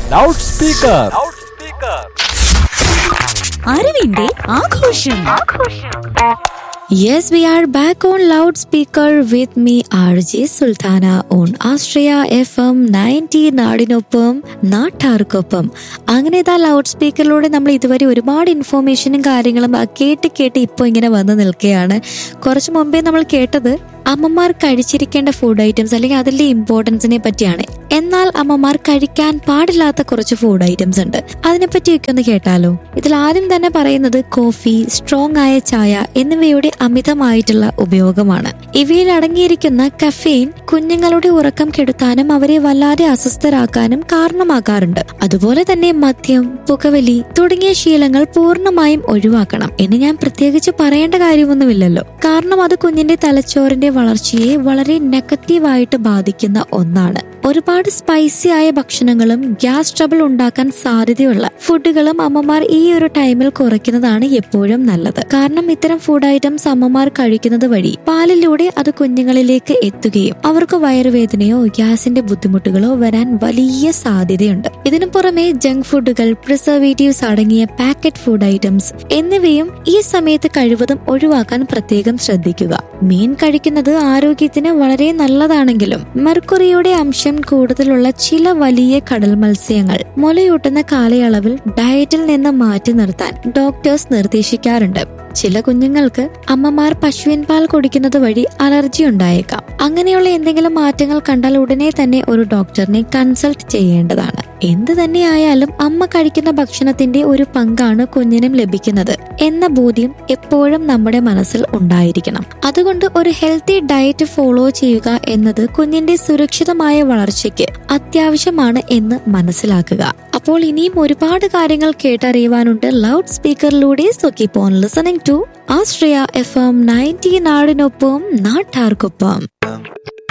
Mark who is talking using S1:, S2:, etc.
S1: loud speaker
S2: അറിവിന്റെ ആഘോഷം
S3: Yes, we are back on loudspeaker with me, RJ Sultana on Austria FM 90 നാടിനൊപ്പം നാട്ടാർക്കൊപ്പം അങ്ങനെ ഇതാ ലൗഡ് സ്പീക്കറിലൂടെ നമ്മൾ ഇതുവരെ ഒരുപാട് ഇൻഫോർമേഷനും കാര്യങ്ങളും ആ കേട്ട് കേട്ട് ഇപ്പോൾ ഇങ്ങനെ വന്ന് നിൽക്കുകയാണ് കുറച്ച് മുമ്പേ നമ്മൾ കേട്ടത് അമ്മമാർ കഴിച്ചിരിക്കേണ്ട ഫുഡ് ഐറ്റംസ് അല്ലെങ്കിൽ അതിന്റെ ഇമ്പോർട്ടൻസിനെ പറ്റിയാണ് എന്നാൽ അമ്മമാർ കഴിക്കാൻ പാടില്ലാത്ത കുറച്ച് ഫുഡ് ഐറ്റംസ് ഉണ്ട് അതിനെപ്പറ്റിയൊക്കെ ഒന്ന് കേട്ടാലോ ഇതിൽ ആദ്യം തന്നെ പറയുന്നത് കോഫി സ്ട്രോങ് ആയ ചായ എന്നിവയുടെ അമിതമായിട്ടുള്ള ഉപയോഗമാണ് ഇവയിൽ അടങ്ങിയിരിക്കുന്ന കഫെയിൻ കുഞ്ഞുങ്ങളുടെ ഉറക്കം കെടുത്താനും അവരെ വല്ലാതെ അസ്വസ്ഥരാക്കാനും കാരണമാകാറുണ്ട് അതുപോലെ തന്നെ മദ്യം പുകവലി തുടങ്ങിയ ശീലങ്ങൾ പൂർണ്ണമായും ഒഴിവാക്കണം എന്ന് ഞാൻ പ്രത്യേകിച്ച് പറയേണ്ട കാര്യമൊന്നുമില്ലല്ലോ കാരണം അത് കുഞ്ഞിന്റെ തലച്ചോറിന്റെ വളർച്ചയെ വളരെ നെഗറ്റീവായിട്ട് ബാധിക്കുന്ന ഒന്നാണ് ഒരുപാട് സ്പൈസി ആയ ഭക്ഷണങ്ങളും ഗ്യാസ് ട്രബിൾ ഉണ്ടാക്കാൻ സാധ്യതയുള്ള ഫുഡുകളും അമ്മമാർ ഈ ഒരു ടൈമിൽ കുറയ്ക്കുന്നതാണ് എപ്പോഴും നല്ലത് കാരണം ഇത്തരം ഫുഡ് ഐറ്റംസ് അമ്മമാർ കഴിക്കുന്നത് വഴി പാലിലൂടെ അത് കുഞ്ഞുങ്ങളിലേക്ക് എത്തുകയും അവർക്ക് വയറുവേദനയോ ഗ്യാസിന്റെ ബുദ്ധിമുട്ടുകളോ വരാൻ വലിയ സാധ്യതയുണ്ട് ഇതിനു പുറമെ ജങ്ക് ഫുഡുകൾ പ്രിസർവേറ്റീവ്സ് അടങ്ങിയ പാക്കറ്റ് ഫുഡ് ഐറ്റംസ് എന്നിവയും ഈ സമയത്ത് കഴിവതും ഒഴിവാക്കാൻ പ്രത്യേകം ശ്രദ്ധിക്കുക മീൻ കഴിക്കുന്നത് ആരോഗ്യത്തിന് വളരെ നല്ലതാണെങ്കിലും മെർക്കുറിയുടെ അംശം കൂടുതലുള്ള ചില വലിയ കടൽ മത്സ്യങ്ങൾ മുലയൂട്ടുന്ന കാലയളവിൽ ഡയറ്റിൽ നിന്ന് മാറ്റി നിർത്താൻ ഡോക്ടേഴ്സ് നിർദ്ദേശിക്കാറുണ്ട് ചില കുഞ്ഞുങ്ങൾക്ക് അമ്മമാർ പശുവിൻ പാൽ കുടിക്കുന്നത് വഴി അലർജി ഉണ്ടായേക്കാം അങ്ങനെയുള്ള എന്തെങ്കിലും മാറ്റങ്ങൾ കണ്ടാൽ ഉടനെ തന്നെ ഒരു ഡോക്ടറിനെ കൺസൾട്ട് ചെയ്യേണ്ടതാണ് എന്ത് തന്നെയായാലും അമ്മ കഴിക്കുന്ന ഭക്ഷണത്തിന്റെ ഒരു പങ്കാണ് കുഞ്ഞിനും ലഭിക്കുന്നത് എന്ന ബോധ്യം എപ്പോഴും നമ്മുടെ മനസ്സിൽ ഉണ്ടായിരിക്കണം അതുകൊണ്ട് ഒരു ഹെൽത്തി ഡയറ്റ് ഫോളോ ചെയ്യുക എന്നത് കുഞ്ഞിന്റെ സുരക്ഷിതമായ വളർച്ചയ്ക്ക് അത്യാവശ്യമാണ് എന്ന് മനസ്സിലാക്കുക അപ്പോൾ ഇനിയും ഒരുപാട് കാര്യങ്ങൾ കേട്ടറിയുവാനുണ്ട് ലൗഡ് സ്പീക്കറിലൂടെ so keep on listening to Astria F M ninety നാടിനൊപ്പം നാട്ടാർക്കൊപ്പം